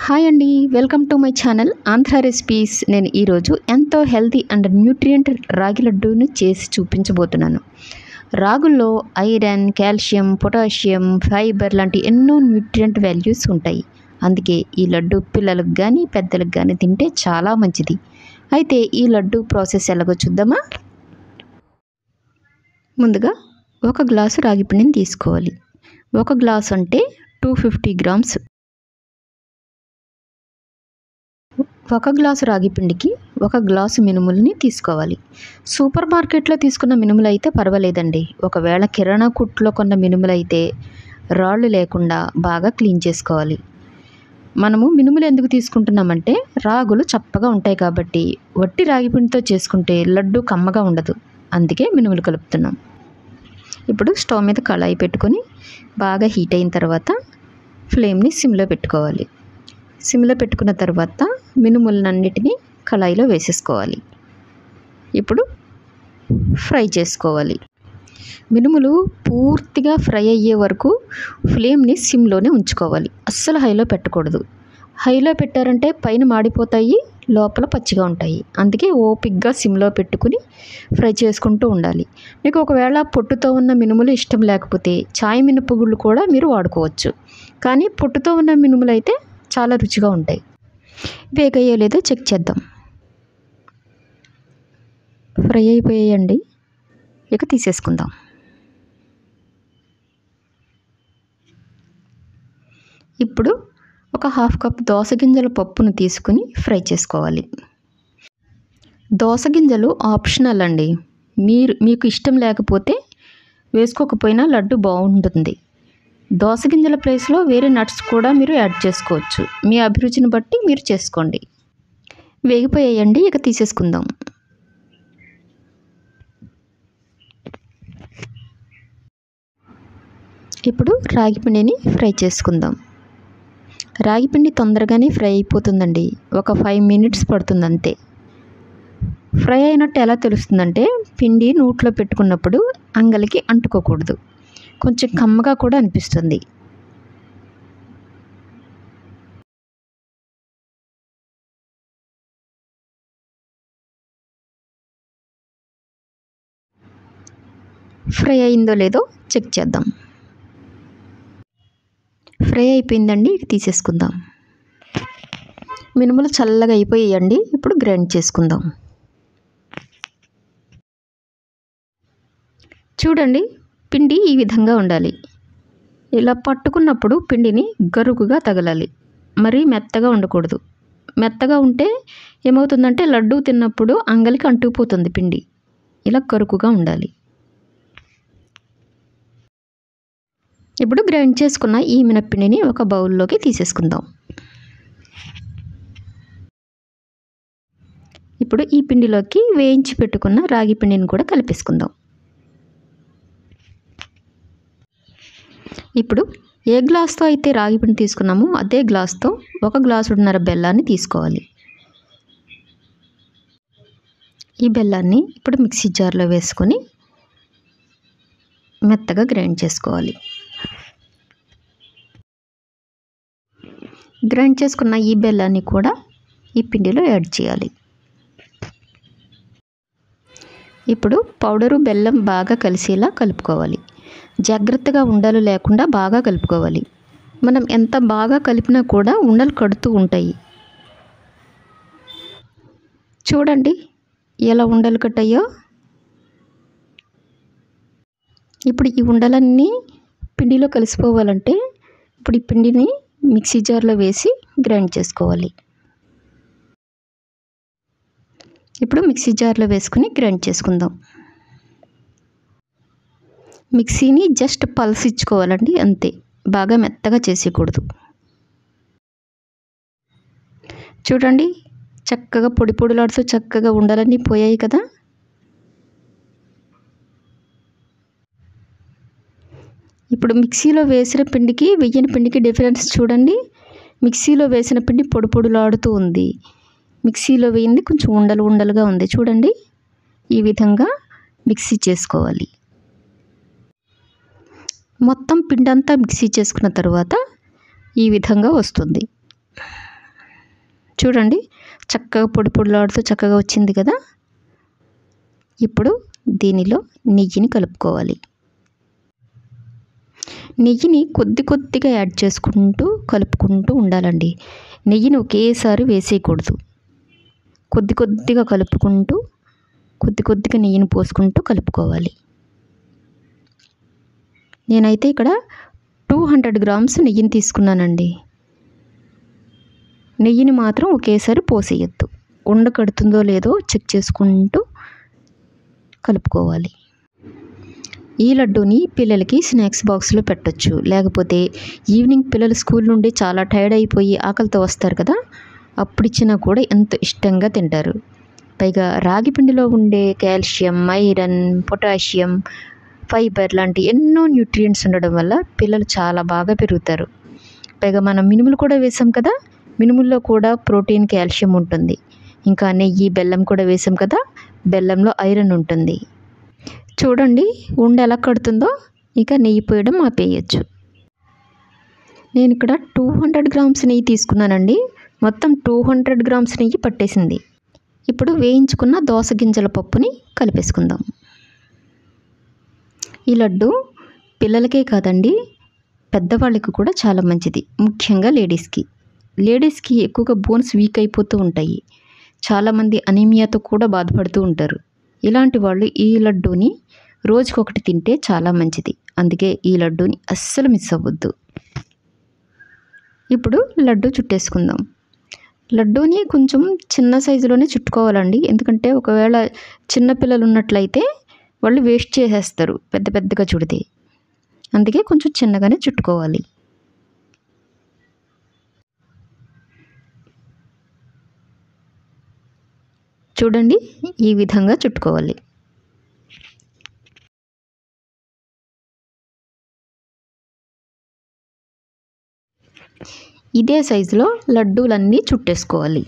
hi అండి welcome to my channel Andhra recipes నేను ఈరోజు ఎంతో హెల్తీ అండ్ న్యూట్రియంట్ రాగి లడ్డూని చేసి చూపించబోతున్నాను రాగుల్లో ఐరన్ కాల్షియం పొటాషియం ఫైబర్ లాంటి ఎన్నో న్యూట్రియంట్ వాల్యూస్ ఉంటాయి అందుకే ఈ లడ్డు పిల్లలకు కానీ పెద్దలకు కానీ తింటే చాలా మంచిది అయితే ఈ లడ్డు ప్రాసెస్ ఎలాగో చూద్దామా ముందుగా ఒక గ్లాసు రాగి పిండిని తీసుకోవాలి ఒక గ్లాస్ అంటే టూ ఫిఫ్టీ గ్రామ్స్ ఒక గ్లాసు రాగి పిండికి ఒక గ్లాసు మినుములని తీసుకోవాలి సూపర్ మార్కెట్లో తీసుకున్న మినుములు అయితే పర్వాలేదండి ఒకవేళ కిరాణా కుట్లో కొన్న మినుములు అయితే రాళ్ళు లేకుండా బాగా క్లీన్ చేసుకోవాలి మనము మినుములు ఎందుకు తీసుకుంటున్నామంటే రాగులు చప్పగా ఉంటాయి కాబట్టి వట్టి రాగి పిండితో చేసుకుంటే లడ్డు కమ్మగా ఉండదు అందుకే మినుములు కలుపుతున్నాం ఇప్పుడు స్టవ్ మీద కళాయి పెట్టుకొని బాగా హీట్ అయిన తర్వాత ఫ్లేమ్ని సిమ్లో పెట్టుకోవాలి సిమ్లో పెట్టుకున్న తర్వాత మినుములన్నిటినీ కళాయిలో వేసేసుకోవాలి ఇప్పుడు ఫ్రై చేసుకోవాలి మినుములు పూర్తిగా ఫ్రై అయ్యే వరకు ఫ్లేమ్ని సిమ్లోనే ఉంచుకోవాలి అస్సలు హైలో పెట్టకూడదు హైలో పెట్టారంటే పైన మాడిపోతాయి లోపల పచ్చిగా ఉంటాయి అందుకే ఓపిక్గా సిమ్లో పెట్టుకుని ఫ్రై చేసుకుంటూ ఉండాలి మీకు ఒకవేళ పొట్టుతో ఉన్న మినుములు ఇష్టం లేకపోతే చాయ్ మినపగుళ్ళు కూడా మీరు వాడుకోవచ్చు కానీ పొట్టుతో ఉన్న మినుములు అయితే చాలా రుచిగా ఉంటాయి వేగయ్యో లేదో చెక్ చేద్దాం ఫ్రై అయిపోయాయండి ఇక తీసేసుకుందాం ఇప్పుడు ఒక హాఫ్ కప్ దోసగింజల పప్పును తీసుకుని ఫ్రై చేసుకోవాలి దోసగింజలు ఆప్షనల్ అండి మీరు మీకు ఇష్టం లేకపోతే వేసుకోకపోయినా లడ్డు బాగుంటుంది దోసగింజల ప్లేస్లో వేరే నట్స్ కూడా మీరు యాడ్ చేసుకోవచ్చు మీ అభిరుచిని బట్టి మీరు చేసుకోండి వేగిపోయాయండి ఇక తీసేసుకుందాం ఇప్పుడు రాగి పిండిని ఫ్రై చేసుకుందాం రాగి పిండి తొందరగానే ఫ్రై అయిపోతుందండి ఒక ఫైవ్ మినిట్స్ పడుతుంది అంతే ఫ్రై అయినట్టు ఎలా తెలుస్తుందంటే పిండి నోట్లో పెట్టుకున్నప్పుడు అంగలికి అంటుకోకూడదు కొంచెం కమ్మగా కూడా అనిపిస్తుంది ఫ్రై అయిందో లేదో చెక్ చేద్దాం ఫ్రై అయిపోయిందండి ఇక తీసేసుకుందాం మినుములు చల్లగా అయిపోయాయండి ఇప్పుడు గ్రైండ్ చేసుకుందాం చూడండి పిండి ఈ విధంగా ఉండాలి ఇలా పట్టుకున్నప్పుడు పిండిని గరుకుగా తగలాలి మరీ మెత్తగా ఉండకూడదు మెత్తగా ఉంటే ఏమవుతుందంటే లడ్డు తిన్నప్పుడు అంగలికి అంటుకుపోతుంది పిండి ఇలా గరుకుగా ఉండాలి ఇప్పుడు గ్రైండ్ చేసుకున్న ఈ మినప్పిండిని ఒక బౌల్లోకి తీసేసుకుందాం ఇప్పుడు ఈ పిండిలోకి వేయించి పెట్టుకున్న రాగి పిండిని కూడా కలిపేసుకుందాం ఇప్పుడు ఏ గ్లాస్తో అయితే రాగి పిండి తీసుకున్నామో అదే గ్లాస్తో ఒక గ్లాసున్నర బెల్లాన్ని తీసుకోవాలి ఈ బెల్లాన్ని ఇప్పుడు మిక్సీ జార్లో వేసుకొని మెత్తగా గ్రైండ్ చేసుకోవాలి గ్రైండ్ చేసుకున్న ఈ బెల్లాన్ని కూడా ఈ పిండిలో యాడ్ చేయాలి ఇప్పుడు పౌడరు బెల్లం బాగా కలిసేలా కలుపుకోవాలి జాగ్రత్తగా ఉండలు లేకుండా బాగా కలుపుకోవాలి మనం ఎంత బాగా కలిపినా కూడా ఉండలు కడుతూ ఉంటాయి చూడండి ఎలా ఉండలు కట్టాయో ఇప్పుడు ఈ ఉండలన్నీ పిండిలో కలిసిపోవాలంటే ఇప్పుడు ఈ పిండిని మిక్సీ జార్లో వేసి గ్రైండ్ చేసుకోవాలి ఇప్పుడు మిక్సీ జార్లో వేసుకుని గ్రైండ్ చేసుకుందాం మిక్సీని జస్ట్ పల్స్ ఇచ్చుకోవాలండి అంతే బాగా మెత్తగా చేసేయకూడదు చూడండి చక్కగా పొడి పొడిలాడుతూ చక్కగా ఉండాలని పోయాయి కదా ఇప్పుడు మిక్సీలో వేసిన పిండికి వెయ్యని పిండికి డిఫరెన్స్ చూడండి మిక్సీలో వేసిన పిండి పొడి పొడిలాడుతూ ఉంది మిక్సీలో వేయింది కొంచెం ఉండలు ఉండలుగా ఉంది చూడండి ఈ విధంగా మిక్సీ చేసుకోవాలి మొత్తం పిండి అంతా మిక్సీ చేసుకున్న తర్వాత ఈ విధంగా వస్తుంది చూడండి చక్కగా పొడి పొడిలాడుతూ చక్కగా వచ్చింది కదా ఇప్పుడు దీనిలో నెయ్యిని కలుపుకోవాలి నెయ్యిని కొద్ది కొద్దిగా యాడ్ చేసుకుంటూ కలుపుకుంటూ ఉండాలండి నెయ్యిని ఒకేసారి వేసేయకూడదు కొద్ది కొద్దిగా కలుపుకుంటూ కొద్ది కొద్దిగా నెయ్యిని పోసుకుంటూ కలుపుకోవాలి నేనైతే ఇక్కడ టూ హండ్రెడ్ గ్రామ్స్ నెయ్యిని తీసుకున్నానండి నెయ్యిని మాత్రం ఒకేసారి పోసేయద్దు ఉండ కడుతుందో లేదో చెక్ చేసుకుంటూ కలుపుకోవాలి ఈ లడ్డూని పిల్లలకి స్నాక్స్ బాక్స్లో పెట్టొచ్చు లేకపోతే ఈవినింగ్ పిల్లలు స్కూల్ నుండి చాలా టైర్డ్ అయిపోయి ఆకలితో వస్తారు కదా అప్పుడు ఇచ్చినా కూడా ఎంతో ఇష్టంగా తింటారు పైగా రాగి పిండిలో ఉండే కాల్షియం ఐరన్ పొటాషియం ఫైబర్ లాంటి ఎన్నో న్యూట్రియంట్స్ ఉండడం వల్ల పిల్లలు చాలా బాగా పెరుగుతారు పైగా మనం మినుములు కూడా వేసాం కదా మినుముల్లో కూడా ప్రోటీన్ కాల్షియం ఉంటుంది ఇంకా నెయ్యి బెల్లం కూడా వేసాం కదా బెల్లంలో ఐరన్ ఉంటుంది చూడండి ఉండ ఎలా కడుతుందో ఇక నెయ్యి పోయడం ఆపేయచ్చు నేను ఇక్కడ టూ హండ్రెడ్ గ్రామ్స్ నెయ్యి తీసుకున్నానండి మొత్తం టూ హండ్రెడ్ గ్రామ్స్ నెయ్యి పట్టేసింది ఇప్పుడు వేయించుకున్న దోస గింజల పప్పుని కలిపేసుకుందాం ఈ లడ్డు పిల్లలకే కాదండి పెద్దవాళ్ళకి కూడా చాలా మంచిది ముఖ్యంగా లేడీస్కి లేడీస్కి ఎక్కువగా బోన్స్ వీక్ అయిపోతూ ఉంటాయి చాలామంది అనీమియాతో కూడా బాధపడుతూ ఉంటారు ఇలాంటి వాళ్ళు ఈ లడ్డూని రోజుకొకటి తింటే చాలా మంచిది అందుకే ఈ లడ్డూని అస్సలు మిస్ అవ్వద్దు ఇప్పుడు లడ్డు చుట్టేసుకుందాం లడ్డూని కొంచెం చిన్న సైజులోనే చుట్టుకోవాలండి ఎందుకంటే ఒకవేళ చిన్నపిల్లలు ఉన్నట్లయితే వాళ్ళు వేస్ట్ చేసేస్తారు పెద్ద పెద్దగా చుడితే అందుకే కొంచెం చిన్నగానే చుట్టుకోవాలి చూడండి ఈ విధంగా చుట్టుకోవాలి ఇదే సైజులో లడ్డూలన్నీ చుట్టేసుకోవాలి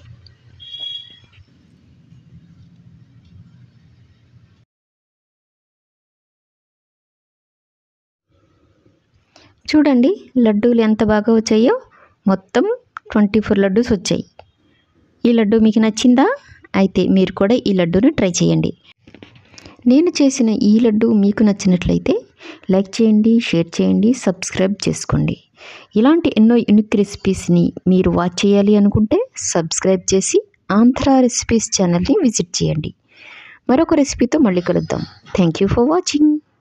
చూడండి లడ్డూలు ఎంత బాగా వచ్చాయో మొత్తం ట్వంటీ ఫోర్ లడ్డూస్ వచ్చాయి ఈ లడ్డు మీకు నచ్చిందా అయితే మీరు కూడా ఈ లడ్డూని ట్రై చేయండి నేను చేసిన ఈ లడ్డు మీకు నచ్చినట్లయితే లైక్ చేయండి షేర్ చేయండి సబ్స్క్రైబ్ చేసుకోండి ఇలాంటి ఎన్నో యూనిక్ రెసిపీస్ని మీరు వాచ్ చేయాలి అనుకుంటే సబ్స్క్రైబ్ చేసి ఆంధ్ర రెసిపీస్ ఛానల్ని విజిట్ చేయండి మరొక రెసిపీతో మళ్ళీ కలుద్దాం థ్యాంక్ యూ ఫర్ వాచింగ్